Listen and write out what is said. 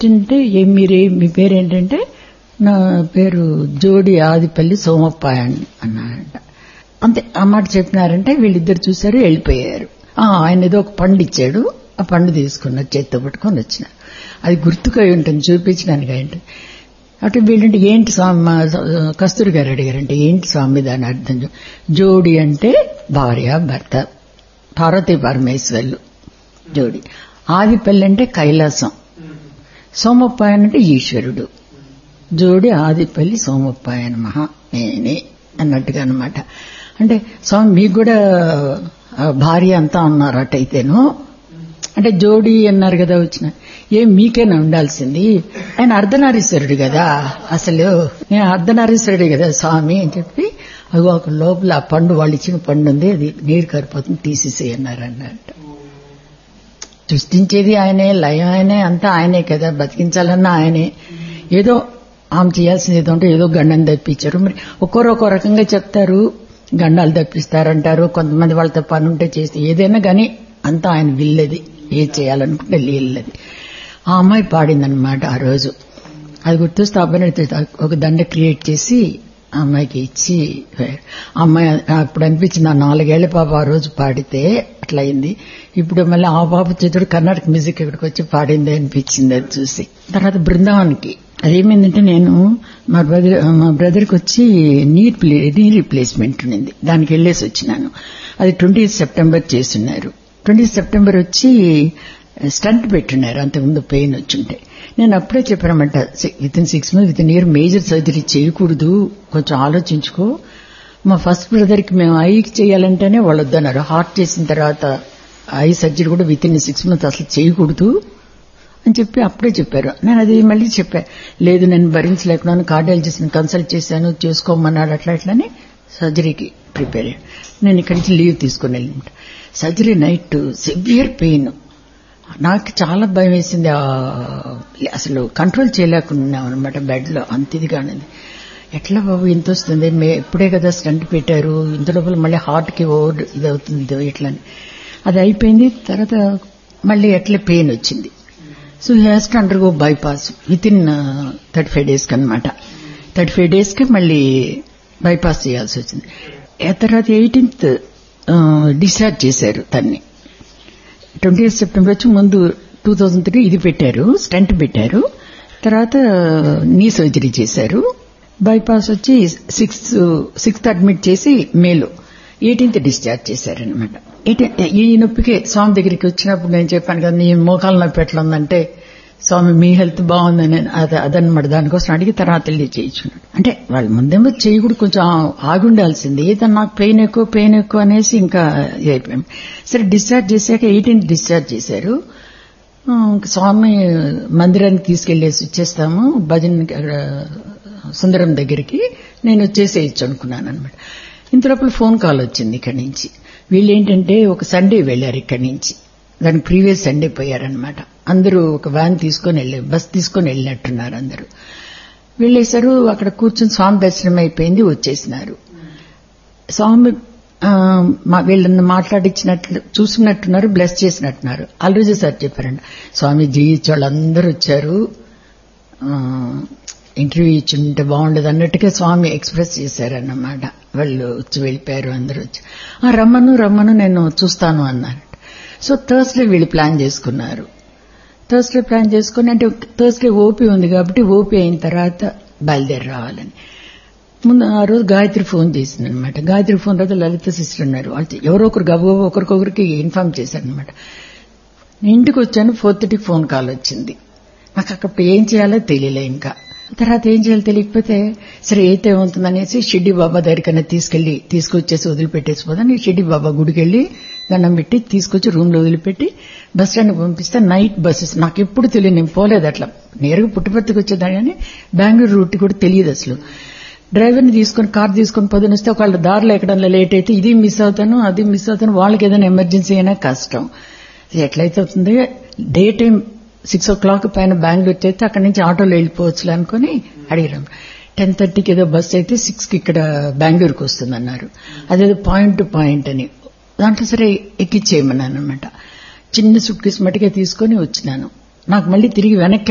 అంటే ఏ మీరే మీ పేరు ఏంటంటే నా పేరు జోడి ఆదిపల్లి సోమప్పాయ అని అన్నాడంట అంతే ఆ మాట చెప్పినారంటే వీళ్ళిద్దరు చూశారు వెళ్ళిపోయారు ఆ, ఆయన ఏదో ఒక పండు ఇచ్చాడు ఆ పండు తీసుకున్నారు చేత్తో పట్టుకొని వచ్చినారు అది గుర్తుకై ఉంటుంది చూపించడానికి ఏంటి అటు వీళ్ళంటే ఏంటి స్వామి మా కస్తూరి గారు అడిగారంటే ఏంటి స్వామి దాని అర్థం చూ- జోడి అంటే భార్య భర్త పార్వతీ పరమేశ్వర్లు జోడి ఆదిపల్లి అంటే కైలాసం సోమప్పాయన్ అంటే ఈశ్వరుడు జోడి ఆదిపల్లి సోమప్పాయన మహా నేనే అన్నట్టుగా అనమాట అంటే స్వామి మీకు కూడా ఆ, భార్య అంతా ఉన్నారు అటైతేను అంటే జోడి అన్నారు కదా వచ్చిన ఏం మీకేనా ఉండాల్సింది ఆయన అర్ధనారీశ్వరుడు కదా అసలు నేను అర్ధనారీశ్వరుడు కదా స్వామి అని చెప్పి అవి ఒక లోపల ఆ పండు వాళ్ళు ఇచ్చిన పండు ఉంది అది నీరు కరిపోతుంది తీసేసి అన్నారు అన్నట్టు సృష్టించేది ఆయనే లయ ఆయనే అంతా ఆయనే కదా బతికించాలన్నా ఆయనే ఏదో ఆమె చేయాల్సింది ఏదో ఉంటే ఏదో గండం తప్పించారు మరి ఒక్కొరు ఒక్కో రకంగా చెప్తారు గండాలు తప్పిస్తారంటారు కొంతమంది వాళ్ళతో పని ఉంటే చేస్తే ఏదైనా కానీ అంతా ఆయన విల్లది ఏ చేయాలనుకుంటే లీలది ఆ అమ్మాయి పాడిందనమాట ఆ రోజు అది గుర్తొస్తే ఆ అబ్బాయిని ఒక దండ క్రియేట్ చేసి ఆ అమ్మాయికి ఇచ్చి ఆ అమ్మాయి అప్పుడు అనిపించింది ఆ నాలుగేళ్ల పాప ఆ రోజు పాడితే అట్లా అయింది ఇప్పుడు మళ్ళీ ఆ పాప చేతుడు కర్ణాటక మ్యూజిక్ ఇక్కడికి వచ్చి పాడింది అనిపించింది అది చూసి తర్వాత బృందావన్కి అదేమైందంటే నేను మా బ్రదర్ మా బ్రదర్కి వచ్చి నీ నీ రీప్లేస్మెంట్ ఉండింది దానికి వెళ్ళేసి వచ్చినాను అది ట్వంటీ సెప్టెంబర్ చేస్తున్నారు ట్వంటీ సెప్టెంబర్ వచ్చి స్టంట్ పెట్టున్నారు అంతకుముందు పెయిన్ వచ్చుంటే నేను అప్పుడే చెప్పానమాట within six months within year major surgery చేయకూడదు కొంచెం ఆలోచించుకో మా ఫస్ట్ బ్రదర్కి మేము ఐకి చేయాలంటేనే వాళ్ళు వద్దన్నారు హార్ట్ చేసిన తర్వాత ఐ సర్జరీ కూడా విత్ ఇన్ సిక్స్ మంత్స్ అసలు చేయకూడదు అని చెప్పి అప్పుడే చెప్పారు నేను అది మళ్ళీ చెప్పా లేదు నేను భరించలేకున్నాను కార్డియాలజిస్ట్ని కన్సల్ట్ చేశాను చేసుకోమన్నాడు అట్లా అట్లని సర్జరీకి ప్రిపేర్ అయ్యాను నేను ఇక్కడి నుంచి లీవ్ తీసుకుని వెళ్ళినమాట సర్జరీ నైట్ సివియర్ పెయిన్ నాకు చాలా భయం వేసింది అసలు కంట్రోల్ చేయలేకున్నాం అనమాట బెడ్లో అంత ఇదిగానేది ఎట్లా బాబు ఇంత వస్తుంది మే ఇప్పుడే కదా స్టంట్ పెట్టారు ఇంత లోపల మళ్ళీ హార్ట్కి ఓవర్ ఇది అవుతుంది ఇట్లా అది అయిపోయింది తర్వాత మళ్ళీ ఎట్లా పెయిన్ వచ్చింది so he has to undergo bypass within thirty five డేస్కి అనమాట థర్టీ ఫైవ్ డేస్కి మళ్ళీ బైపాస్ చేయాల్సి వచ్చింది ఆ తర్వాత ఎయిటీన్త్ డిశ్చార్జ్ చేశారు తన్ని ట్వంటీ ఎయిత్ సెప్టెంబర్ వచ్చి ముందు టూ థౌజండ్ త్రీ ఇది పెట్టారు స్టంట్ పెట్టారు తర్వాత నీ సర్జరీ చేశారు బైపాస్ వచ్చి సిక్స్త్ సిక్స్త్ అడ్మిట్ చేసి మేలో ఎయిటీన్త్ డిశ్చార్జ్ చేశారనమాట ఈ నొప్పికి స్వామి దగ్గరికి వచ్చినప్పుడు నేను చెప్పాను కదా నీ మోకాల నొప్పి ఎట్లా ఉందంటే స్వామి మీ హెల్త్ బాగుందని అది అదనమాట దానికోసం అడిగి తర్వాత వెళ్ళి చేయించుకున్నాడు అంటే వాళ్ళు ముందేమో చేయకూడదు కొంచెం ఆగి ఉండాల్సింది ఏదన్నా నాకు పెయిన్ ఎక్కువ పెయిన్ ఎక్కువ అనేసి ఇంకా అయిపోయాం సరే డిశ్చార్జ్ చేశాక ఎయిటీన్త్ డిశ్చార్జ్ చేశారు స్వామి మందిరానికి తీసుకెళ్లేసి వచ్చేస్తాము భజన్ సుందరం దగ్గరికి నేను వచ్చేసేయచ్చు అనుకున్నాను అనమాట ఇంతలోపల ఫోన్ కాల్ వచ్చింది ఇక్కడి నుంచి వీళ్ళు ఏంటంటే ఒక సండే వెళ్లారు ఇక్కడి నుంచి దానికి ప్రీవియస్ సండే పోయారనమాట అందరూ ఒక వ్యాన్ తీసుకొని వెళ్ళారు బస్ తీసుకొని వెళ్ళినట్టున్నారు అందరూ వెళ్ళేశారు అక్కడ కూర్చొని స్వామి దర్శనం అయిపోయింది వచ్చేసినారు స్వామి వీళ్ళని మాట్లాడించినట్లు చూసినట్టున్నారు బ్లెస్ చేసినట్టున్నారు అల్లుజీ సార్ చెప్పారండి స్వామి జీవించే వాళ్ళందరూ వచ్చారు ఇంటర్వ్యూ ఇచ్చుంటే బాగుండదు అన్నట్టుగా స్వామి ఎక్స్ప్రెస్ చేశారన్నమాట వాళ్ళు వచ్చి వెళ్ళిపోయారు అందరూ వచ్చి రమ్మను రమ్మను నేను చూస్తాను అన్నారు సో థర్స్డే వీళ్ళు ప్లాన్ చేసుకున్నారు థర్స్డే ప్లాన్ చేసుకుని అంటే థర్స్డే ఓపీ ఉంది కాబట్టి ఓపీ అయిన తర్వాత బయలుదేరి రావాలని ముందు ఆ రోజు గాయత్రి ఫోన్ చేసింది అనమాట గాయత్రి ఫోన్ తర్వాత లలిత సిస్టర్ ఉన్నారు వాళ్ళు ఎవరో ఒకరు గబగబ ఒకరికొకరికి ఇన్ఫార్మ్ చేశారనమాట నేను ఇంటికి వచ్చాను ఫోర్ థర్టీకి ఫోన్ కాల్ వచ్చింది నాకు అక్కడ ఏం చేయాలో తెలియలే ఇంకా తర్వాత ఏం చేయాలో తెలియకపోతే సరే అయితే ఏమవుతుందనేసి షిడ్డి బాబా దగ్గరికన్నా తీసుకెళ్లి తీసుకొచ్చేసి వదిలిపెట్టేసి పోదాన్ని షిడ్డి బాబా గుడికి వెళ్లి దండం పెట్టి తీసుకొచ్చి రూమ్ లో వదిలిపెట్టి బస్ స్టాండ్ పంపిస్తే నైట్ బస్సెస్ నాకు ఎప్పుడు తెలియదు నేను పోలేదు అట్లా నేరుగా పుట్టుపర్తికి వచ్చేదాన్ని కానీ బెంగళూరు రూట్ కూడా తెలియదు అసలు డ్రైవర్ని తీసుకొని కార్ తీసుకొని పొద్దున వస్తే ఒకవేళ దారిలో ఎక్కడంలో లేట్ అయితే ఇది మిస్ అవుతాను అది మిస్ అవుతాను వాళ్ళకి ఏదైనా ఎమర్జెన్సీ అయినా కష్టం ఎట్లయితే అవుతుంది day time six o'clock పైన బెంగళూరు అయితే అక్కడి నుంచి ఆటోలో వెళ్ళిపోవచ్చు అనుకుని అడిగాం టెన్ థర్టీకి ఏదో బస్ అయితే సిక్స్ కి ఇక్కడ బెంగళూరుకి వస్తుందన్నారు అదేదో పాయింట్ టు పాయింట్ అని దాంట్లో సరే ఎక్కిచ్చేయమన్నాను అనమాట చిన్న సుట్ కేసు మటుకే తీసుకొని వచ్చినాను నాకు మళ్ళీ తిరిగి వెనక్కి